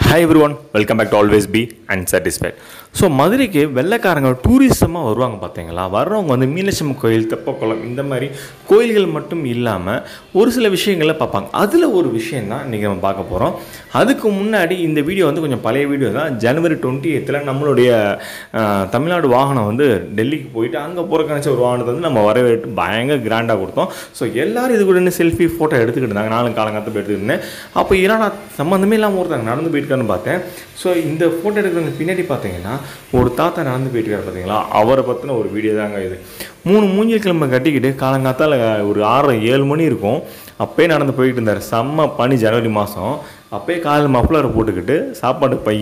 hi everyone welcome back to always be and satisfied so மதுரைக்கு வெள்ளைக்காரங்க டூரிசமாக வருவாங்க பார்த்தீங்களா வர்றவங்க வந்து மீனாட்சி கோயில் தெப்பக்குளம் இந்த மாதிரி கோயில்கள் மட்டும் இல்லாமல் ஒரு சில விஷயங்களை பார்ப்பாங்க அதில் ஒரு விஷயம் தான் இன்றைக்கி நம்ம பார்க்க போகிறோம் அதுக்கு முன்னாடி இந்த வீடியோ வந்து கொஞ்சம் பழைய வீடியோ தான் ஜனவரி டுவெண்ட்டி எத்தில் நம்மளுடைய அஹ், தமிழ்நாடு வாகனம் வந்து டெல்லிக்கு போயிட்டு அங்கே புறக்கணிச்ச ஒரு வாகனத்தை வந்து நம்ம வரவேற்று பயங்கர கிராண்டாக கொடுத்தோம் ஸோ எல்லாரும் இது கூட செல்ஃபி ஃபோட்டோ எடுத்துக்கிட்டு இருந்தாங்க நானும் காலங்காலத்தை போய் எடுத்துக்கிட்டு இருந்தேன் அப்போ இரானா சம்மந்தமே இல்லாமல் ஒருத்தாங்க நடந்து போயிருக்காருன்னு பார்த்தேன் ஸோ இந்த ஃபோட்டோ எடுக்கிறவங்க பின்னாடி பார்த்தீங்கன்னா ஒரு தாத்தா நடந்து போயிட்டுருக்காரு பார்த்தீங்களா அவரை பற்றின ஒரு வீடியோ தாங்க இது மூணு மூஞ்சி கிழமை கட்டிக்கிட்டு காலங்காத்தால் ஒரு ஆறு ஏழு மணி இருக்கும் அப்பயே நடந்து போயிட்டு இருந்தார் செம்ம பனி ஜனவரி மாதம் அப்பயே காலையில் மஃப்ளரை போட்டுக்கிட்டு சாப்பாடு பை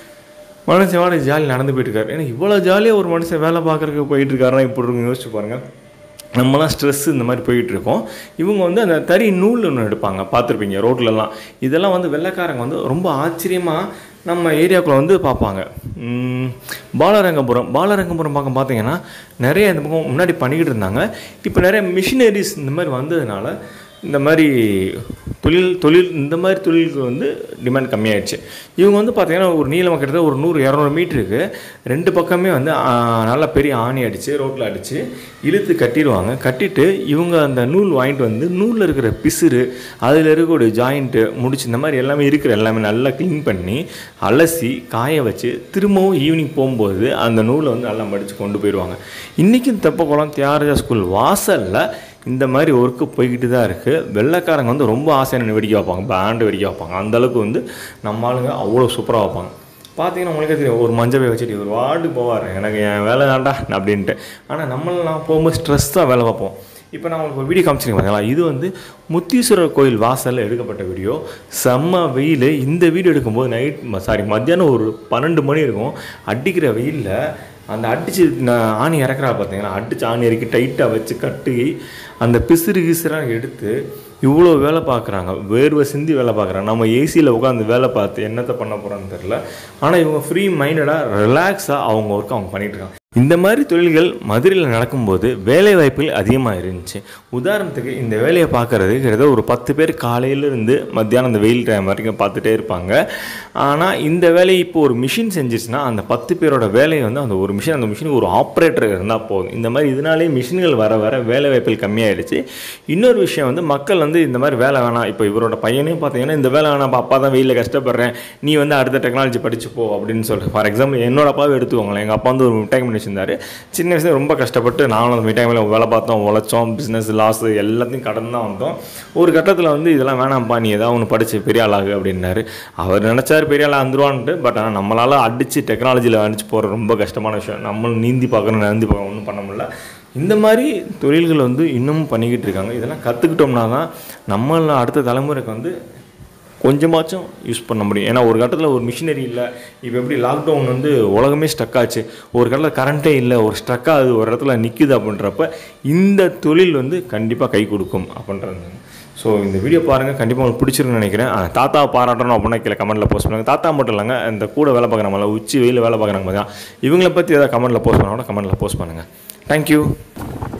மனுஷன் வாட ஜாலி நடந்து போயிட்டு இருக்காரு ஏன்னா இவ்வளோ ஜாலியாக ஒரு மனுஷன் வேலை பார்க்குறதுக்கு போயிட்டு இருக்காருன்னா இப்படி இருக்கும் யோசிச்சு பாருங்கள் நம்மலாம் ஸ்ட்ரெஸ் இந்த மாதிரி போயிட்டு இருக்கோம் இவங்க வந்து அந்த தறி நூல் ஒன்று எடுப்பாங்க பார்த்துருப்பீங்க ரோட்லலாம் இதெல்லாம் வந்து வெள்ளைக்காரங்க வந்து ரொம்ப ஆச்சரியமாக நம்ம ஏரியாக்குள்ளே வந்து பார்ப்பாங்க உம், பாலரங்கபுரம் பாலரங்கபுரம் பக்கம் பார்த்தீங்கன்னா நிறைய இந்த பக்கம் முன்னாடி பண்ணிக்கிட்டு இருந்தாங்க இப்போ நிறைய மிஷினரிஸ் இந்த மாதிரி வந்ததுனால இந்த மாதிரி தொழில் தொழில் இந்த மாதிரி தொழிலுக்கு வந்து டிமாண்ட் கம்மியாயிடுச்சு இவங்க வந்து பார்த்தீங்கன்னா ஒரு நீளமாக கிட்டத்தட்ட ஒரு நூறு இரநூறு மீட்டருக்கு ரெண்டு பக்கமே வந்து ஆ, நல்லா பெரிய ஆணி அடித்து ரோட்டில் அடித்து இழுத்து கட்டிடுவாங்க கட்டிட்டு இவங்க அந்த நூல் வாங்கிட்டு வந்து நூலில் இருக்கிற பிசுறு அதில் இருக்கக்கூடிய ஜாயிண்ட்டு முடிச்சு இந்த மாதிரி எல்லாமே இருக்கிற எல்லாமே நல்லா க்ளீன் பண்ணி அலசி காய வச்சு திரும்பவும் ஈவினிங் போகும்போது அந்த நூலை வந்து நல்லா மடித்து கொண்டு போயிடுவாங்க இன்றைக்கும் தெப்பக்குளம் தியாகராஜா ஸ்கூல் வாசலில் இந்த மாதிரி ஒர்க்கு போய்கிட்டு தான் இருக்குது வெள்ளைக்காரங்க வந்து ரொம்ப ஆசையான வெடிக்க வைப்பாங்க பேண்டு வெடிக்க வைப்பாங்க அந்த அளவுக்கு வந்து நம்ம ஆளுங்க அவ்வளோ சூப்பராக வைப்பாங்க பார்த்தீங்கன்னா உங்களுக்கே தெரியும் ஒரு மஞ்சள் போய் வச்சுட்டு ஒரு வார்டு போவார் எனக்கு என் வேலை வேண்டாம் அப்படின்ட்டு ஆனால் நம்மளாம் போகும்போது ஸ்ட்ரெஸ்ஸாக வேலை பார்ப்போம் இப்போ நான் உங்களுக்கு ஒரு வீடியோ காமிச்சிருக்கேன் பார்த்தீங்களா இது வந்து முத்தீஸ்வரர் கோயில் வாசலில் எடுக்கப்பட்ட வீடியோ செம்ம வெயில் இந்த வீடியோ எடுக்கும்போது நைட் சாரி மத்தியானம் ஒரு பன்னெண்டு மணி இருக்கும் அடிக்கிற வெயிலில் அந்த அடிச்சு நான் ஆணி இறக்குறா பார்த்தீங்கன்னா அடிச்சு ஆணி இறக்கி டைட்டாக வச்சு கட்டி அந்த பிசுறு கிசுறாக எடுத்து இவ்வளோ வேலை பார்க்குறாங்க வேர்வை சிந்தி வேலை பார்க்குறாங்க நம்ம ஏசியில் உட்காந்து வேலை பார்த்து என்னத்தை பண்ண போகிறோன்னு தெரில ஆனால் இவங்க ஃப்ரீ மைண்டடாக ரிலாக்ஸாக அவங்க ஒர்க் அவங்க பண்ணிட்டு இருக்காங்க இந்த மாதிரி தொழில்கள் மதுரையில் நடக்கும்போது வேலை வாய்ப்புகள் அதிகமாக இருந்துச்சு உதாரணத்துக்கு இந்த வேலையை பார்க்குறது கிட்டத்தட்ட ஒரு பத்து பேர் காலையிலேருந்து மத்தியானம் அந்த வெயில் டைம் வரைக்கும் பார்த்துட்டே இருப்பாங்க ஆனால் இந்த வேலையை இப்போ ஒரு மிஷின் செஞ்சிச்சுன்னா அந்த பத்து பேரோட வேலையை வந்து அந்த ஒரு மிஷின் அந்த மிஷினுக்கு ஒரு ஆப்ரேட்டர் இருந்தால் போதும் இந்த மாதிரி இதனாலேயே மிஷின்கள் வர வர வேலை வாய்ப்புகள் கம்மியாயிடுச்சு இன்னொரு விஷயம் வந்து மக்கள் வந்து இந்த மாதிரி வேலை வேணாம் இப்போ இவரோட பையனே பார்த்தீங்கன்னா இந்த வேலை வேணாம் அப்பா தான் வெயிலில் கஷ்டப்படுறேன் நீ வந்து அடுத்த டெக்னாலஜி படிச்சு போ அப்படின்னு சொல்லிட்டு ஃபார் எக்ஸாம்பிள் என்னோட அப்பாவை எடுத்துக்கோங்களேன் எங்கள் அப்பா வந்து ஒரு மிட்டாய் கம்பெனி வச்சிருந்தாரு சின்ன வயசுல ரொம்ப கஷ்டப்பட்டு நாங்களும் அந்த மிட்டாய் கம்பெனியில் வேலை பார்த்தோம் உழைச்சோம் பிஸ்னஸ் லாஸ் எல்லாத்தையும் கடன் தான் வந்தோம் ஒரு கட்டத்தில் வந்து இதெல்லாம் வேணாம்ப்பா நீ ஏதாவது ஒன்று படிச்சு பெரிய ஆளாகு அப்படின்னாரு அவர் நினச்சாரு பெரிய ஆளாக வந்துருவான்ட்டு பட் ஆனால் நம்மளால் அடித்து டெக்னாலஜியில் அடிச்சு போகிற ரொம்ப கஷ்டமான விஷயம் நம்மளும் நீந்தி பார்க்கணும் நீந்தி பார்க்கணும் ஒன்றும் பண்ண முடியல இந்த மாதிரி தொழில்கள் வந்து இன்னமும் பண்ணிக்கிட்டு இருக்காங்க இதெல்லாம் கற்றுக்கிட்டோம்னா தான் நம்மள அடுத்த தலைமுறைக்கு வந்து கொஞ்சமாச்சும் யூஸ் பண்ண முடியும் ஏன்னா ஒரு கட்டத்தில் ஒரு மிஷினரி இல்லை இப்போ எப்படி லாக்டவுன் வந்து உலகமே ஸ்டக் ஆச்சு ஒரு கட்டத்தில் கரண்ட்டே இல்லை ஒரு ஸ்ட்ரக் ஆகுது ஒரு இடத்துல நிற்குது அப்படின்றப்ப இந்த தொழில் வந்து கண்டிப்பாக கை கொடுக்கும் அப்படின்றது ஸோ இந்த வீடியோ பாருங்கள் கண்டிப்பாக உங்களுக்கு பிடிச்சிருக்குன்னு நினைக்கிறேன் ஆ, தாத்தா பாராட்டணும் அப்படின்னா கீழே கமெண்ட்டில் போஸ்ட் பண்ணுங்கள் தாத்தா மட்டும் இல்லைங்க இந்த கூட வேலை பார்க்குறாங்களா உச்சி வெயில் வேலை பார்க்குறாங்க பார்த்தா இவங்கள பற்றி ஏதாவது கமெண்ட்டில் போஸ்ட் பண்ணால் கூட கமெண்ட்டில் போஸ்ட் பண்ணுங்கள் தேங்க்யூ